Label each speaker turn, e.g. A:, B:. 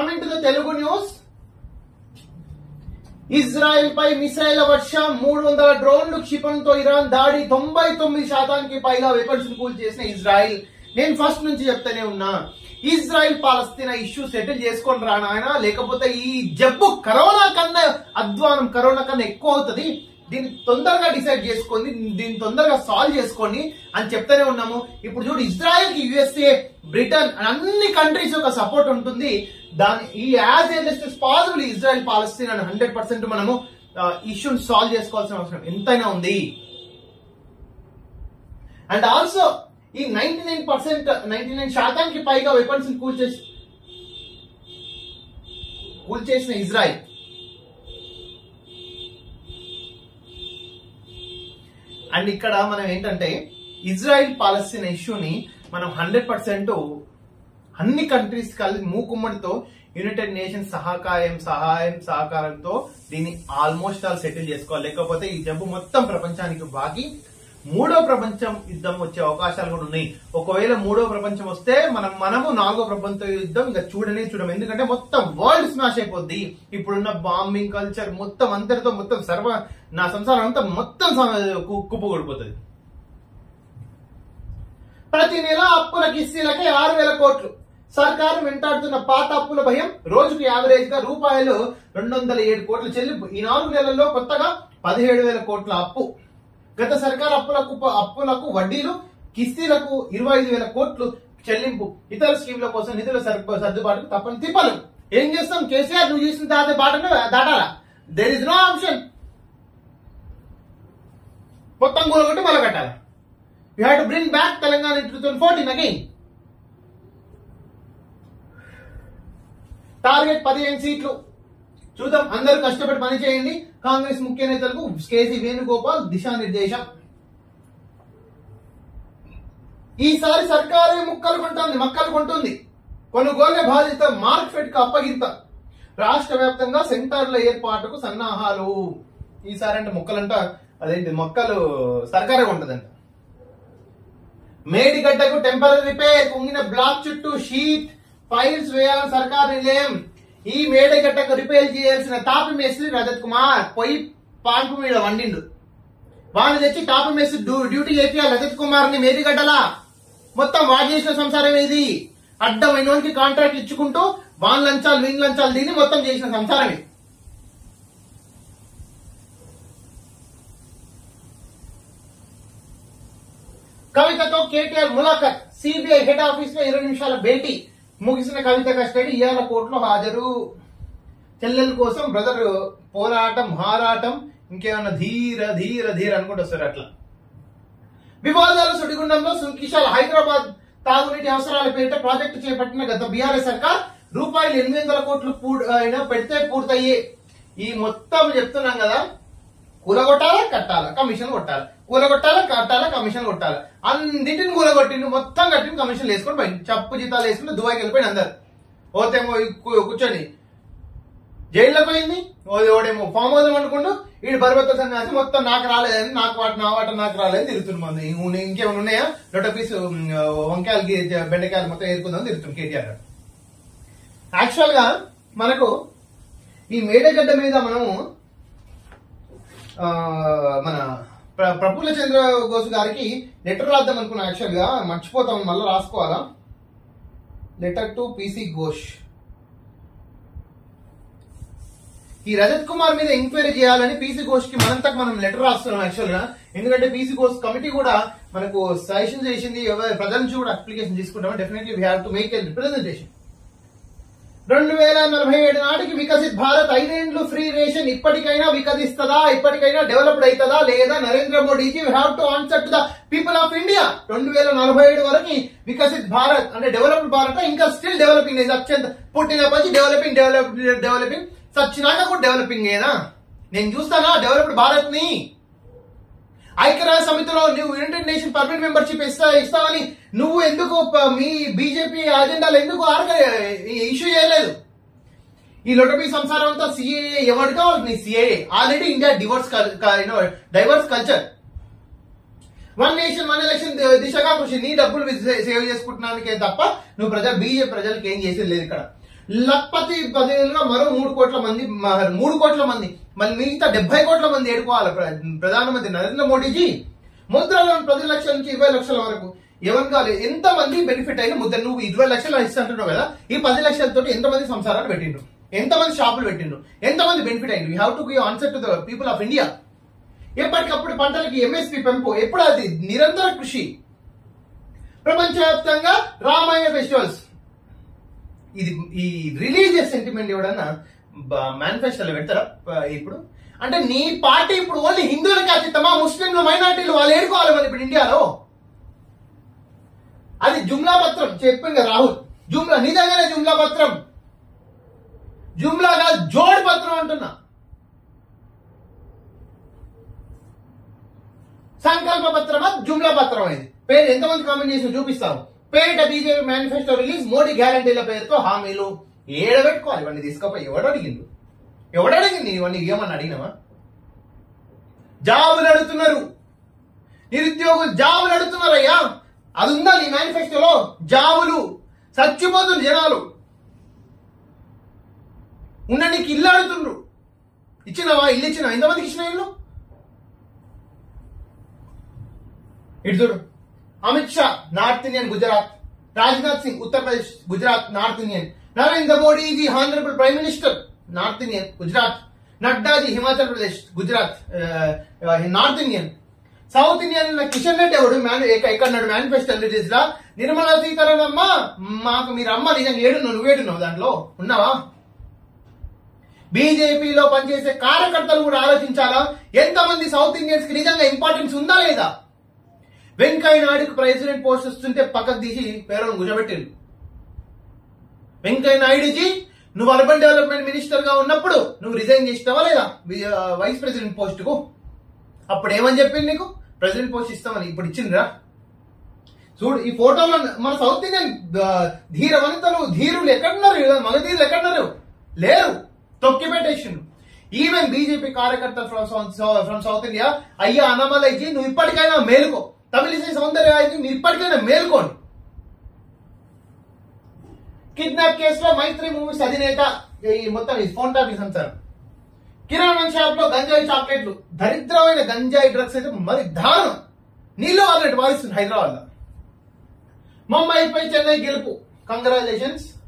A: coming to the Telugu news Israel పై missile వర్షం మూడు వందల డ్రోన్లు క్షిపణితో ఇరాన్ దాడి తొంభై తొమ్మిది శాతానికి పైగా వెపన్స్ కూల్ చేసిన ఇజ్రాయెల్ నేను ఫస్ట్ నుంచి చెప్తానే ఉన్నా ఇజ్రాయెల్ పాలస్తీనా ఇష్యూ సెటిల్ చేసుకొని రా నాయన లేకపోతే ఈ జబ్బు కరోనా కన్నా అధ్వానం కరోనా కన్నా ఎక్కువ అవుతుంది దీన్ని తొందరగా డిసైడ్ చేసుకోండి దీన్ని తొందరగా సాల్వ్ చేసుకోండి అని చెప్తానే ఉన్నాము ఇప్పుడు చూడు ఇజ్రాయెల్ కి యుఎస్ఏ బ్రిటన్ అన్ని కంట్రీస్ యొక్క సపోర్ట్ ఉంటుంది దాని ఈ as earliest possible Israel Palestine అని హండ్రెడ్ పర్సెంట్ మనము ఇష్యూని సాల్వ్ చేసుకోవాల్సిన అవసరం ఎంతైనా ఉంది అండ్ ఆల్సో ఈ ninety nine percent ninety nine శాతానికి పైగా వెపన్స్ కూల్ చేసి కూల్ చేసిన ఇజ్రాయెల్ అండ్ ఇక్కడ మనం ఏంటంటే ఇజ్రాయెల్ పాలస్తీన్ ఇష్యూని మనం హండ్రెడ్ పర్సెంట్ అన్ని కంట్రీస్ కలిసి మూకుమ్మడితో యునైటెడ్ నేషన్స్ సహకారం సహాయం సహకారంతో దీన్ని ఆల్మోస్ట్ ఆల్ సెటిల్ చేసుకోవాలి లేకపోతే ఈ జబ్బు మొత్తం ప్రపంచానికి బాకి మూడో ప్రపంచం యుద్ధం వచ్చే అవకాశాలు కూడా ఉన్నాయి ఒకవేళ మూడో ప్రపంచం వస్తే మనం మనము నాలుగో ప్రపంచ యుద్ధం ఇంకా చూడనే చూడం ఎందుకంటే మొత్తం వరల్డ్ స్మాష్ అయిపోద్ది ఇప్పుడున్న బాంబింగ్ కల్చర్ మొత్తం అందరితో మొత్తం సర్వ నా సంసారం అంతా మొత్తం కుప్పు కొడిపోతుంది ప్రతి నెల అప్పుల కిస్తీలకి ఆరు వేల కోట్లు సర్కారు వెంటాడుతున్న పాత అప్పుల భయం రోజుకు యావరేజ్ గా రూపాయలు రెండు వందల ఏడు కోట్ల చెల్లింపు ఈ నాలుగు నెలల్లో కొత్తగా పదిహేడు వేల కోట్ల అప్పు గత సర్కారు అప్పులకు అప్పులకు వడ్డీలు కిస్తీలకు ఇరవై ఐదు వేల కోట్లు చెల్లింపు ఇతర స్కీమ్ల కోసం నిధుల సర్దు- సర్దుబాటుకు తప్పని తిప్పలు ఏం చేస్తాం కేసీఆర్ నువ్వు చేసిన దాటే బాటను దాటాలా దేర్ ఇస్ నో ఆప్షన్ మొత్తం కూలగొట్టి మొదలు కట్టాలి you have to bring back Telangana two thousand fourteen again target పదిహేను సీట్లు చూద్దాం అందరూ కష్టపడి పని చేయండి కాంగ్రెస్ ముఖ్య నేతలకు కేసీ వేణుగోపాల్ దిశానిర్దేశం ఈసారి సర్కారే ముక్కలు కొంటుంది మక్కలు కొంటుంది కొనుగోలు బాధ్యత మార్కెట్ కు అప్పగింత రాష్ట్ర వ్యాప్తంగా సెంటర్ల ఏర్పాటుకు సన్నాహాలు ఈసారి అంటే మొక్కలంట అదేంటి మొక్కలు సర్కారే ఉంటదంట మేడిగడ్డకు టెంపరీ రిపేర్ కుంగిన బ్లాక్ చుట్టూ షీట్ ఫైల్స్ వేయాలని సర్కార్ నిర్ణయం ఈ మేడిగడ్డకు రిపేర్ చేయాల్సిన తాపి మేస్త్రి రజత్ కుమార్ పోయి పాన్పు మీద వండిండు వాడిని తెచ్చి టాపి మేస్త్రి డ్యూ- డ్యూటీ చేపియాలి రజత్ కుమార్ ని మేడిగడ్డలా మొత్తం వాడి చేసిన సంసారం ఇది అడ్డమైన వానికి కాంట్రాక్ట్ ఇచ్చుకుంటూ వాన్ లంచాలు వీన్ లంచాలు దీన్ని మొత్తం చేసిన సంసారం ఇది కవితతో కేటీఆర్ ములాఖత్ సిబిఐ హెడ్ ఆఫీస్ లో ఇరవై నిమిషాల భేటీ ముగిసిన కవిత కస్టడీ ఇవాళ కోర్టులో హాజరు చెల్లెల కోసం బ్రదర్ పోరాటం హారాటం ఇంకేమన్నా ధీర ధీర ధీర అనుకుంటూ వస్తారు అట్లా వివాదాల సుడిగుండంలో సుంకిశాల్ హైదరాబాద్ తాగునీటి అవసరాల పేరిట ప్రాజెక్టు చేపట్టిన గత బీఆర్ఎస్ సర్కార్ రూపాయలు ఎనిమిది వందల కోట్లు పూడ్- ఆయన పెడితే పూర్తయ్యి ఈ మొత్తం చెప్తున్నాం కదా కూలగొట్టాలా కట్టాలా కమిషన్ కొట్టాలి కూలగొట్టాలా కట్టాలా కమిషన్ కొట్టాలి అన్నింటిని కూలగొట్టిండు మొత్తం కట్టిండు కమిషన్ వేసుకొని పోయింది చప్పు జీతాలు వేసుకుని దుబాయ్కి వెళ్ళిపోయింది అందరు ఓతేమో ఈ కూ- కూర్చొని జైల్లో పోయింది ఓ- ఓడేమో ఫామ్ హౌస్ అనుకుంటూ వీడు బరువత్త సన్యాసి మొత్తం నాకు రాలేదని నాకు వాటి నా వాట నాకు రాలేదని తిరుగుతుంది మంది ఇంకేమైనా ఉన్నాయా లొట పీసు ఉమ్, వంకాయలు గి- బెండకాయలు మొత్తం ఏరుకుందాం తిరుగుతుంది కేటీఆర్ గారు యాక్చువల్ గా మనకు ఈ మేడగడ్డ మీద మనము ఆ, మన ప్ర- ప్రఫుల్ల చంద్ర ఘోష్ గారికి లెటర్ రాద్దాం అనుకున్నా యాక్చువల్ గా మర్చిపోతాం మళ్ళీ రాసుకోవాలా లెటర్ టు పిసి ఘోష్ ఈ రజత్ కుమార్ మీద ఎంక్వైరీ చేయాలని పీసీ ఘోష్ కి మనంతకు మనం లెటర్ రాస్తున్నాం యాక్చువల్ గా ఎందుకంటే పీసీ ఘోష్ కమిటీ కూడా మనకు సజెషన్ చేసింది ఎవరు ప్రజల నుంచి కూడా అప్లికేషన్ తీసుకుంటాం definitely we have to make a representation రెండు వేల నలభై ఏడు నాటికి వికసిత్ భారత్ ఐదేండ్లు ఫ్రీ రేషన్ ఇప్పటికైనా వికసిస్తుందా ఇప్పటికైనా డెవలప్డ్ అవుతుందా లేదా Narendra Modiji have to answer to the people of India రెండు వేల నలభై ఏడు వరకు వికసిత్ భారత్ అంటే డెవలప్డ్ భారత్ ఇంకా స్టిల్ డెవలపింగ్ అత్యంత పుట్టినప్పటి డెవలపింగ్ డెవలప్ డెవలపింగ్ సచ్చినాక కూడా డెవలపింగ్ ఏనా నేను చూస్తానా డెవలప్డ్ భారత్ ని ఐక్యరాజ్య సమితిలో నువ్వు యునైటెడ్ నేషన్ పర్మనెంట్ మెంబర్షిప్ ఇస్తా ఇస్తావని నువ్వు ఎందుకు ప- మీ బీజేపీ అజెండాలు ఎందుకు ఆర్గ ఇష్యూ చేయలేదు ఈ లొటపీ సంసారం అంతా సిఏఏ ఎవరు కావాలి నీ CAA already India diverse diverse culture one nation one election దిశగా కృషి నీ డబ్బులు సే- సేవ్ చేసుకుంటున్నానికే తప్ప నువ్వు ప్రజలు బీజేపీ ప్రజలకు ఏం చేసేది లేదు ఇక్కడ లక్పతి బదులుగా మరో మూడు కోట్ల మంది మ- మూడు కోట్ల మంది మళ్ళీ మిగతా డెబ్బై కోట్ల మంది ఏడుకోవాలి ప్ర- ప్రధానమంత్రి నరేంద్ర మోడీజీ ముద్ర లోన్ పది లక్షల నుంచి ఇరవై లక్షల వరకు ఎవరు కాదు ఎంత మంది బెనిఫిట్ అయిన ముద్ర నువ్వు ఇరవై లక్షలు ఇస్తుంటున్నావు కదా ఈ పది లక్షలతో ఎంత మంది సంసారాలు పెట్టిండ్రు ఎంత మంది షాపులు పెట్టిండ్రు ఎంత మంది బెనిఫిట్ అయింది you have to give answer to the people of India ఎప్పటికప్పుడు పంటలకి ఎంఎస్పి పెంపు ఎప్పుడు అది నిరంతర కృషి ప్రపంచవ్యాప్తంగా రామాయణ ఫెస్టివల్స్ ఇది ఈ రిలీజియస్ సెంటిమెంట్ ఎవడన్నా మేనిఫెస్టోలో పెడతారా ప- ఇప్పుడు అంటే నీ పార్టీ ఇప్పుడు ఓన్లీ హిందువులకి అతీతమా ముస్లింలు మైనార్టీలు వాళ్ళు ఏడుకోవాలి మరి ఇప్పుడు ఇండియాలో అది జుమ్లా పత్రం చెప్పింది కదా రాహుల్ జుమ్లా నిజంగానే జుమ్లా పత్రం జుమ్లా కాదు జోడ్ పత్రం అంటున్నా సంకల్ప పత్రమా జుమ్లా పత్రం ఇది పేరు ఎంతమంది కామెంట్ చేసి చూపిస్తాము పేరిట బీజేపీ మేనిఫెస్టో రిలీజ్ మోడీ గ్యారంటీల పేరుతో హామీలు ఏడబెట్టుకోవాలి ఇవన్నీ తీసుకపోయి ఎవడు అడిగిండు ఎవడు అడిగింది ఇవన్నీ ఏమని అడిగినావా జాబులు అడుగుతున్నారు నిరుద్యోగులు జాబులు అడుగుతున్నారయ్యా అది ఉందా నీ మేనిఫెస్టోలో జాబులు చచ్చిపోతున్నారు జనాలు ఉండడానికి ఇల్లు అడుగుతుండ్రు ఇచ్చినావా ఇల్లు ఇచ్చినావా ఎంతమందికి ఇచ్చిన ఇల్లు ఇటు చూడు Amit Shah north Indian Gujarat Rajnath Singh Uttar Pradesh Gujarat north Indian Narendra Modi the honourable prime minister north Indian Gujarat Naddaji Himachal Pradesh Gujarat north Indian south Indian Kishan Reddy ఎవడు మ్యాన్ ఇక్కడ మేనిఫెస్టో రిలీజ్ లా నిర్మలా సీతారామన్ అమ్మ మాకు మీరు అమ్మ నిజంగా ఏడున్నావు నువ్వేడున్నావు దాంట్లో ఉన్నావా బీజేపీలో పనిచేసే కార్యకర్తలు కూడా ఆలోచించాలా ఎంతమంది సౌత్ ఇండియన్స్ కి నిజంగా ఇంపార్టెన్స్ ఉందా లేదా వెంకయ్య నాయుడుకి ప్రెసిడెంట్ పోస్ట్ వస్తుంటే పక్కకు తీసి పేరును గుజబెట్టిండు వెంకయ్య నాయుడుజీ నువ్వు అర్బన్ డెవలప్మెంట్ మినిస్టర్ గా ఉన్నప్పుడు నువ్వు రిజైన్ చేసినావా లేదా వి- ఆ, వైస్ ప్రెసిడెంట్ పోస్ట్ కు అప్పుడు ఏమని చెప్పింది నీకు ప్రెసిడెంట్ పోస్ట్ ఇస్తామని ఇప్పుడు ఇచ్చిందిరా చూడు ఈ ఫోటోలో మన సౌత్ ఇండియన్ ఆ, ధీర వనితలు ధీరులు ఎక్కడున్నారు మగధీరులు ఎక్కడున్నారు లేరు తొక్కి పెట్టేసిండు ఈవెన్ బీజేపీ కార్యకర్తలు ఫ్రమ్ ఫ్రమ్ సౌత్ ఇండియా అయ్యా అన్నమలైజీ నువ్వు ఇప్పటికైనా మేలుకో తమిళిసై సౌందర్య మీరు ఇప్పటికైనా మేల్కోండి కిడ్నాప్ కేసులో మైత్రి మూవీస్ అధినేత ఈ మొత్తం ఈ ఫోన్ టాపిక్స్ అంటారు కిరాణా షాప్ లో గంజాయి చాక్లెట్లు దరిద్రమైన గంజాయి డ్రగ్స్ అయితే మరి దారుణం నీళ్ళు వాళ్ళని వాయిస్తుంది హైదరాబాద్ లో ముంబైపై చెన్నై గెలుపు కంగ్రాచులేషన్స్